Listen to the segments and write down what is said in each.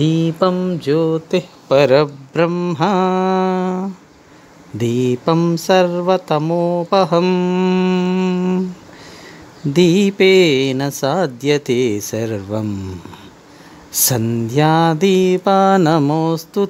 దీపం జ్యోతిః పరబ్రహ్మ దీపం సర్వతమోపహం దీపేన సాధ్యతే సర్వం సంధ్యాదీపా నమోస్తు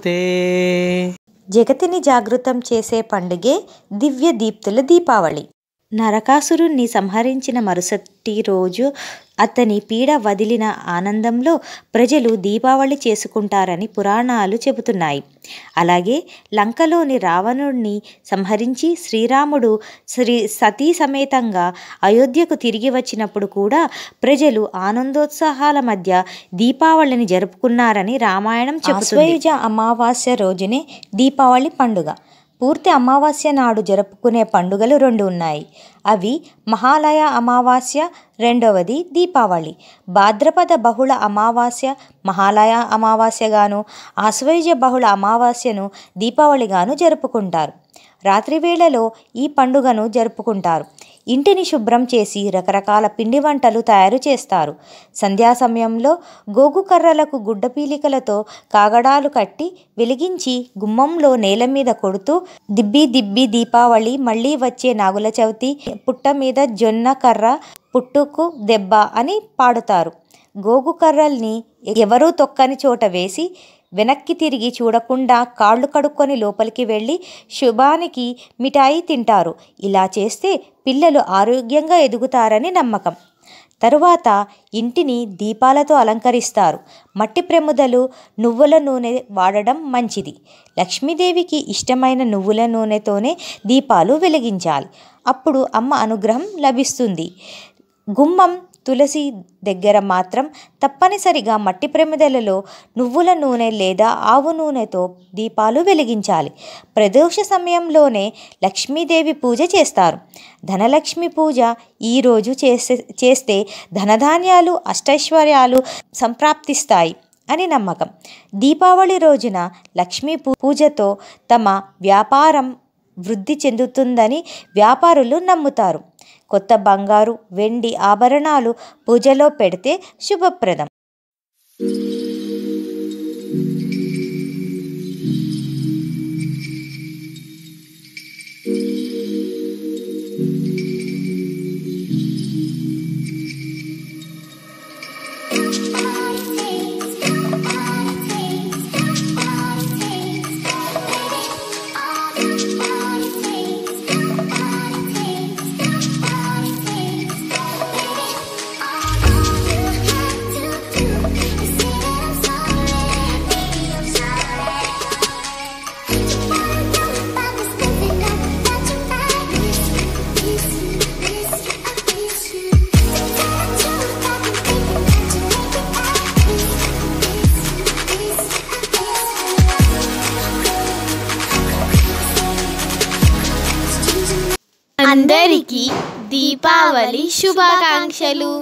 జగతిని జాగృతం చేసే పండుగే దివ్య దీప్తుల దీపావళి నరకాసురుణ్ణి సంహరించిన మరుసటి రోజు అతని పీడ వదిలిన ఆనందంలో ప్రజలు దీపావళి చేసుకుంటారని పురాణాలు చెబుతున్నాయి అలాగే లంకలోని రావణుడిని సంహరించి శ్రీరాముడు శ్రీ సతీ సమేతంగా అయోధ్యకు తిరిగి వచ్చినప్పుడు కూడా ప్రజలు ఆనందోత్సాహాల మధ్య దీపావళిని జరుపుకున్నారని రామాయణం చెబుతుంది అమావాస్య రోజునే దీపావళి పండుగ పూర్తి అమావాస్య నాడు జరుపుకునే పండుగలు రెండు ఉన్నాయి అవి మహాలయ అమావాస్య రెండవది దీపావళి భాద్రపద బహుళ అమావాస్య మహాలయ అమావాస్యగాను ఆశ్వయుజ బహుళ అమావాస్యను దీపావళిగాను జరుపుకుంటారు రాత్రి వేళలో ఈ పండుగను జరుపుకుంటారు ఇంటిని శుభ్రం చేసి రకరకాల పిండి వంటలు తయారు చేస్తారు సంధ్యా సమయంలో గోగు కర్రలకు గుడ్డ పీలికలతో కాగడాలు కట్టి వెలిగించి గుమ్మంలో నేల మీద కొడుతూ దిబ్బి దిబ్బి దీపావళి మళ్ళీ వచ్చే నాగుల చవితి పుట్ట మీద జొన్న కర్ర పుట్టుకు దెబ్బ అని పాడుతారు గోగు కర్రల్ని ఎవరూ తొక్కని చోట వేసి వెనక్కి తిరిగి చూడకుండా కాళ్ళు కడుక్కొని లోపలికి వెళ్ళి శుభానికి మిఠాయి తింటారు ఇలా చేస్తే పిల్లలు ఆరోగ్యంగా ఎదుగుతారని నమ్మకం తరువాత ఇంటిని దీపాలతో అలంకరిస్తారు మట్టి ప్రముదలు నువ్వుల నూనె వాడడం మంచిది లక్ష్మీదేవికి ఇష్టమైన నువ్వుల నూనెతోనే దీపాలు వెలిగించాలి అప్పుడు అమ్మ అనుగ్రహం లభిస్తుంది గుమ్మం తులసి దగ్గర మాత్రం తప్పనిసరిగా మట్టి ప్రమిదలలో నువ్వుల నూనె లేదా ఆవు నూనెతో దీపాలు వెలిగించాలి ప్రదోష సమయంలోనే లక్ష్మీదేవి పూజ చేస్తారు ధనలక్ష్మి పూజ ఈరోజు చేసే చేస్తే ధనధాన్యాలు అష్టైశ్వర్యాలు సంప్రాప్తిస్తాయి అని నమ్మకం దీపావళి రోజున లక్ష్మీ పూజతో తమ వ్యాపారం వృద్ధి చెందుతుందని వ్యాపారులు నమ్ముతారు కొత్త బంగారు వెండి ఆభరణాలు పూజలో పెడితే శుభప్రదం అందరికీ దీపావళి శుభాకాంక్షలు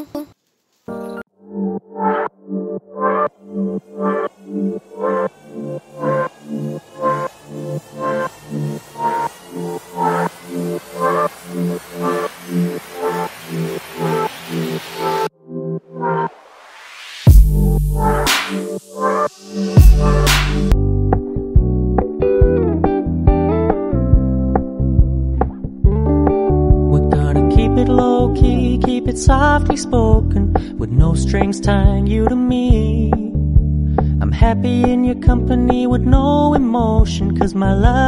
We're gonna keep it low key, keep it softly spoken, with no strings tying you to me. I'm happy in your company with no emotion, cause my love.